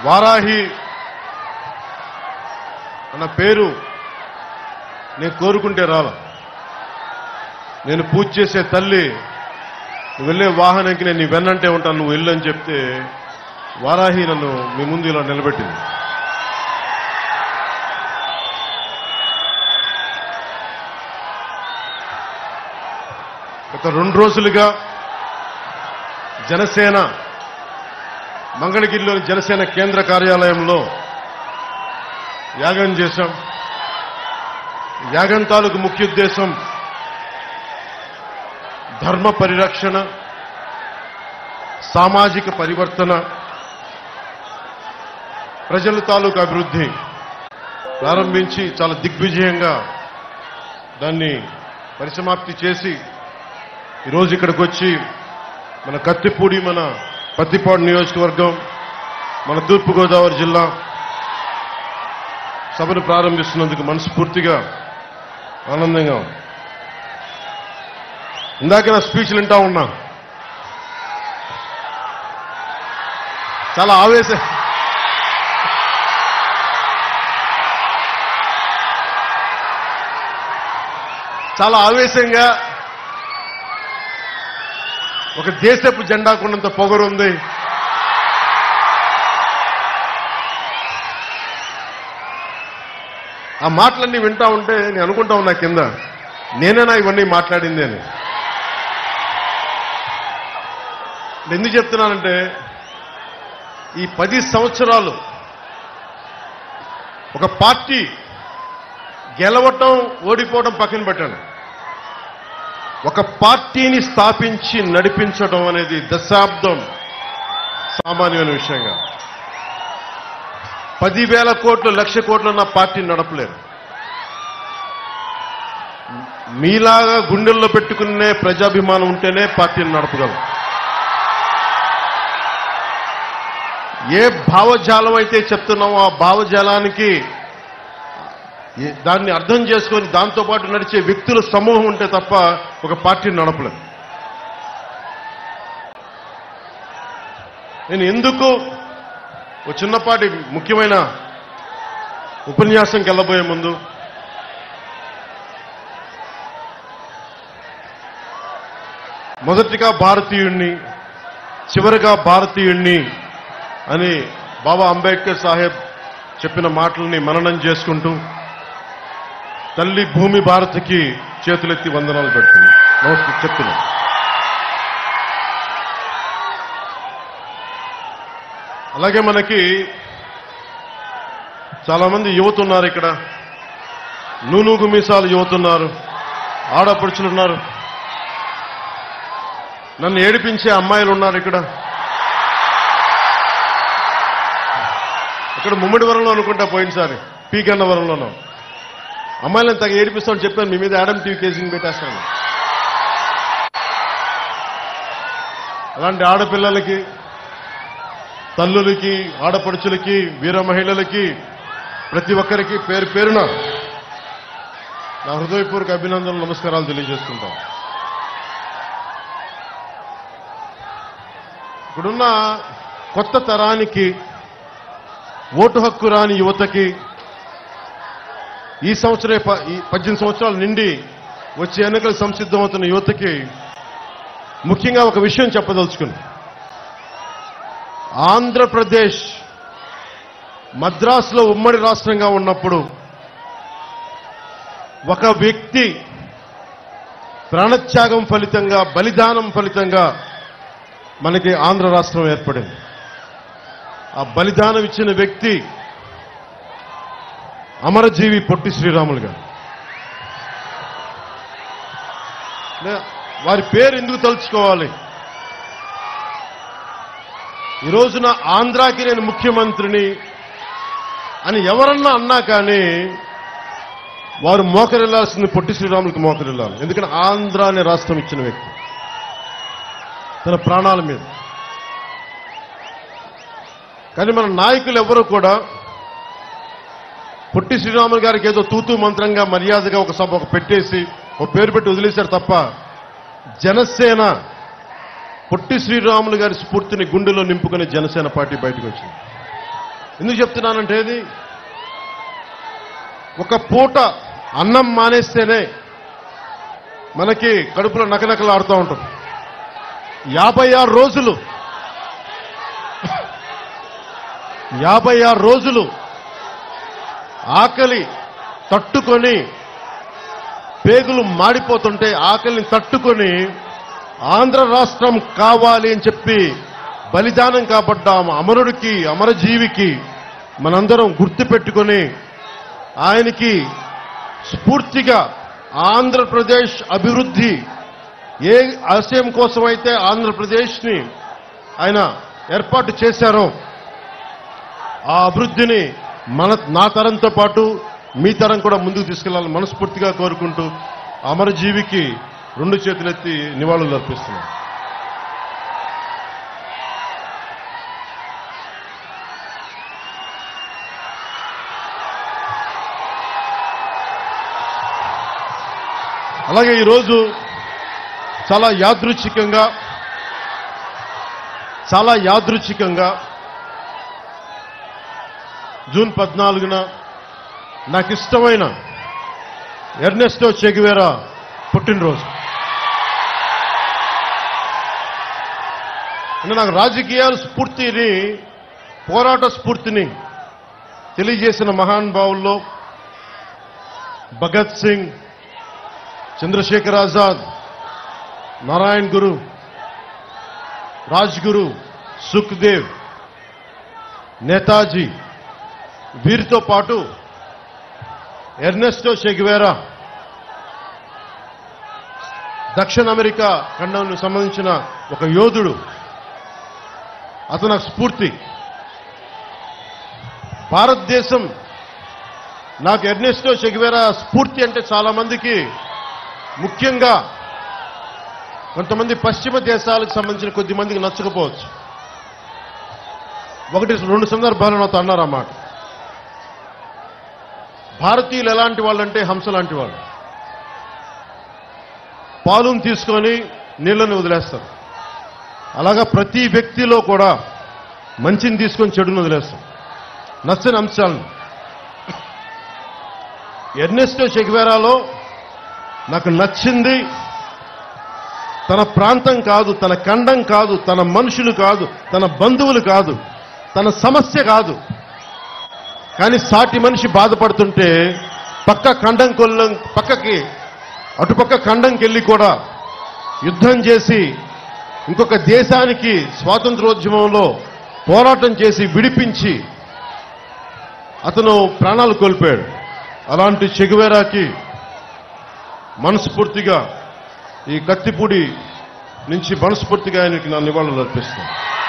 వారాహి అన్న పేరు నేను కోరుకుంటే రాల నేను పూజ చేసే తల్లి నువ్వు వెళ్ళే వాహనానికి నేను నీ వెన్నంటే ఉంటాను నువ్వు వెళ్ళు అని చెప్తే వారాహి నన్ను మీ ముందు ఇలా నిలబెట్టింది గత రెండు రోజులుగా జనసేన మంగళగిరిలోని జనసేన కేంద్ర కార్యాలయంలో యాగం చేశాం యాగం తాలూకు ముఖ్య ఉద్దేశం ధర్మ పరిరక్షణ సామాజిక పరివర్తన ప్రజల తాలూకు అభివృద్ధి ప్రారంభించి చాలా దిగ్విజయంగా దాన్ని పరిసమాప్తి చేసి ఈరోజు ఇక్కడికి వచ్చి మన కత్తిపూడి మన పత్తిపాడు నియోజకవర్గం మన తూర్పుగోదావరి జిల్లా సభను ప్రారంభిస్తున్నందుకు మనస్ఫూర్తిగా ఆనందంగా ఉంది. ఇందాక నా స్పీచ్లు వింటా ఉన్నా చాలా ఆవేశ చాలా ఆవేశంగా ఒక దేశపు జెండాకున్నంత పొగరుంది ఆ మాటలన్నీ వింటా ఉంటే నేను అనుకుంటా ఉన్నా కింద నేనేనా ఇవన్నీ మాట్లాడింది అని ఎందుకు చెప్తున్నానంటే ఈ పది సంవత్సరాలు ఒక పార్టీ గెలవటం ఓడిపోవడం పక్కన పెట్టండి ఒక పార్టీని స్థాపించి నడిపించడం అనేది దశాబ్దం సామాన్యమైన విషయంగా పదివేల కోట్లు లక్ష కోట్లు ఉన్న పార్టీని నడపలేరు మీలాగా గుండెల్లో పెట్టుకునే ప్రజాభిమానం ఉంటేనే పార్టీని నడపగలం ఏ భావజాలం అయితే చెప్తున్నామో ఆ భావజాలానికి ఏ- దాన్ని అర్థం చేసుకొని దాంతో పాటు నడిచే వ్యక్తుల సమూహం ఉంటే తప్ప ఒక పార్టీని నడపలేదు నేను ఎందుకు ఒక చిన్నపాటి ముఖ్యమైన ఉపన్యాసంకి వెళ్ళబోయే ముందు మొదటిగా భారతీయుణ్ణి చివరిగా భారతీయుణ్ణి అని బాబా అంబేద్కర్ సాహెబ్ చెప్పిన మాటల్ని మననం చేసుకుంటూ తల్లి భూమి భారత్కి చేతులెత్తి వందనాలు పెడుతుంది నమస్తే చెప్తున్నా అలాగే మనకి చాలా మంది యువత ఉన్నారు ఇక్కడ నూనూగు మీసాలు యువత ఉన్నారు ఆడపడుచులు ఉన్నారు నన్ను ఏడిపించే అమ్మాయిలు ఉన్నారు ఇక్కడ ఇక్కడ ముమ్మడి వరంలో అనుకుంటా పోయినసారి పీకన్న వరంలోనూ అమ్మాయిలను తగ్గ ఏడిపిస్తామని చెప్పాను మీ మీద యాడమ్ టీవీ కేసింగ్ పెట్టేస్తాను అలాంటి ఆడపిల్లలకి తల్లులకి ఆడపడుచులకి వీర మహిళలకి ప్రతి ఒక్కరికి పేరు పేరున నా హృదయపూర్వక అభినందనలు నమస్కారాలు తెలియజేస్తుంటాం ఇప్పుడున్న కొత్త తరానికి ఓటు హక్కు రాని యువతకి ఈ సంవత్సరే ప- ఈ పద్దెనిమిది సంవత్సరాలు నిండి వచ్చే ఎన్నికలు సంసిద్ధమవుతున్న యువతకి ముఖ్యంగా ఒక విషయం చెప్పదలుచుకుని ఆంధ్రప్రదేశ్ మద్రాసులో ఉమ్మడి రాష్ట్రంగా ఉన్నప్పుడు ఒక వ్యక్తి ప్రాణత్యాగం ఫలితంగా బలిదానం ఫలితంగా మనకి ఆంధ్ర రాష్ట్రం ఏర్పడింది ఆ బలిదానం ఇచ్చిన వ్యక్తి అమరజీవి పొట్టి శ్రీరాములు గారు లే- వారి పేరు ఎందుకు తలుచుకోవాలి ఈ రోజున ఆంధ్రాకి నేను ముఖ్యమంత్రిని అని ఎవరన్నా అన్నా కానీ వారు మోకరిల్లాల్సింది పొట్టి శ్రీరాములకు మోకరిల్లాలి ఎందుకంటే ఆంధ్ర అనే రాష్ట్రం ఇచ్చిన వ్యక్తి తన ప్రాణాల మీద కానీ మన నాయకులు ఎవరు కూడా పొట్టి శ్రీరాములు గారికి ఏదో తూతూ మంత్రంగా మర్యాదగా ఒక సభ ఒక పెట్టేసి ఒక పేరు పెట్టి వదిలేశారు తప్ప జనసేన పొట్టి శ్రీరాములు గారి స్ఫూర్తిని గుండెలో నింపుకుని జనసేన పార్టీ బయటకు వచ్చింది ఎందుకు చెప్తున్నానంటే ఇది ఒక పూట అన్నం మానేస్తేనే మనకి కడుపులో నకనకలు ఆడుతూ ఉంటుంది యాభై ఆరు రోజులు యాభై ఆరు రోజులు ఆకలి తట్టుకొని పేగులు మాడిపోతుంటే ఆకలిని తట్టుకొని ఆంధ్ర రాష్ట్రం కావాలి అని చెప్పి బలిదానం కాబడ్డ అమరుడికి అమరజీవికి మనందరం గుర్తుపెట్టుకొని ఆయనకి స్ఫూర్తిగా ఆంధ్రప్రదేశ్ అభివృద్ధి ఏ ఆశయం కోసం అయితే ఆంధ్రప్రదేశ్ని ఆయన ఏర్పాటు చేశారో ఆ అభివృద్ధిని మన నా తరంతో పాటు మీ తరం కూడా ముందుకు తీసుకెళ్లాలని మనస్ఫూర్తిగా కోరుకుంటూ అమరజీవికి రెండు చేతులెత్తి నివాళులు అర్పిస్తున్నాం అలాగే ఈరోజు చాలా యాదృచ్ఛికంగా చాలా యాదృచ్ఛికంగా జూన్ పద్నాలుగున నాకు ఇష్టమైన ఎర్నెస్టో చెగివేరా పుట్టినరోజు అంటే నాకు రాజకీయాల స్ఫూర్తిని పోరాట స్ఫూర్తిని తెలియజేసిన మహానుభావుల్లో భగత్ సింగ్ చంద్రశేఖర్ ఆజాద్ నారాయణ్ గురు రాజ్గురు సుఖ్దేవ్ నేతాజీ వీరితో పాటు ఎర్నెస్టో షెగ్వేరా దక్షిణ అమెరికా ఖండంకు సంబంధించిన ఒక యోధుడు అతను నాకు స్ఫూర్తి భారతదేశం నాకు ఎర్నెస్టో షెగ్వేరా స్ఫూర్తి అంటే చాలా మందికి ముఖ్యంగా కొంతమంది పశ్చిమ దేశాలకు సంబంధించిన కొద్ది మందికి నచ్చకపోవచ్చు ఒకటి రెండు సందర్భాలు నాతో అన్నారు అన్నమాట భారతీయులు ఎలాంటి వాళ్ళంటే హంస లాంటి వాళ్ళు పాలును తీసుకొని నీళ్ళని వదిలేస్తారు అలాగా ప్రతి వ్యక్తిలో కూడా మంచిని తీసుకొని చెడును వదిలేస్తాం నచ్చని అంశాలను ఎర్నెస్టో చెగ్వేరాలో నాకు నచ్చింది తన ప్రాంతం కాదు తన ఖండం కాదు తన మనుషులు కాదు తన బంధువులు కాదు తన సమస్య కాదు కానీ సాటి మనిషి బాధపడుతుంటే పక్క ఖండం కొల్లం పక్కకి అటుపక్క ఖండంకెళ్ళి కూడా యుద్ధం చేసి ఇంకొక దేశానికి స్వాతంత్రోద్యమంలో పోరాటం చేసి విడిపించి అతను ప్రాణాలు కోల్పోయాడు అలాంటి చెగువేరాకి మనస్ఫూర్తిగా ఈ కత్తిపూడి నుంచి మనస్ఫూర్తిగా ఆయనకి నా నివాళులు అర్పిస్తాను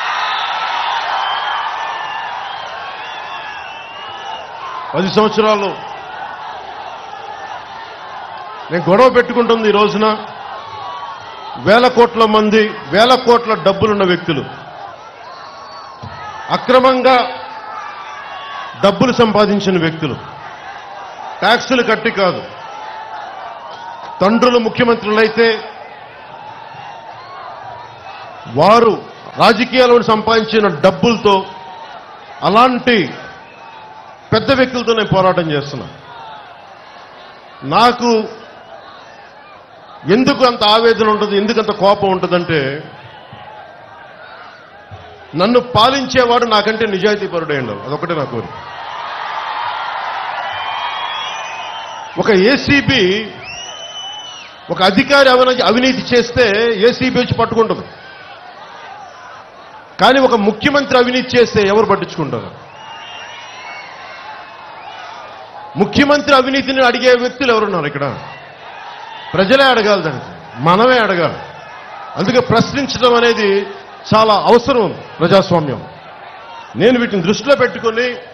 పది సంవత్సరాలు నేను గొడవ పెట్టుకుంటుంది ఈ రోజున వేల కోట్ల మంది వేల కోట్ల డబ్బులున్న వ్యక్తులు అక్రమంగా డబ్బులు సంపాదించిన వ్యక్తులు ట్యాక్సులు కట్టి కాదు తండ్రులు ముఖ్యమంత్రులైతే వారు రాజకీయాలను సంపాదించిన డబ్బులతో అలాంటి పెద్ద వ్యక్తులతో నేను పోరాటం చేస్తున్నా నాకు ఎందుకు అంత ఆవేదన ఉంటుంది ఎందుకు అంత కోపం ఉంటుందంటే నన్ను పాలించేవాడు నాకంటే నిజాయితీపరుడే ఉండాలి అదొకటే నా కోరిక ఒక ఏసీబీ ఒక అధికారి అవినీతి అవినీతి చేస్తే ఏసీబీ వచ్చి పట్టుకుంటుంది కానీ ఒక ముఖ్యమంత్రి అవినీతి చేస్తే ఎవరు పట్టించుకుంటారు ముఖ్యమంత్రి అవినీతిని అడిగే వ్యక్తులు ఎవరున్నారు ఇక్కడ ప్రజలే అడగాలి దానికి మనమే అడగాలి అందుకే ప్రశ్నించడం అనేది చాలా అవసరం ప్రజాస్వామ్యం నేను వీటిని దృష్టిలో పెట్టుకొని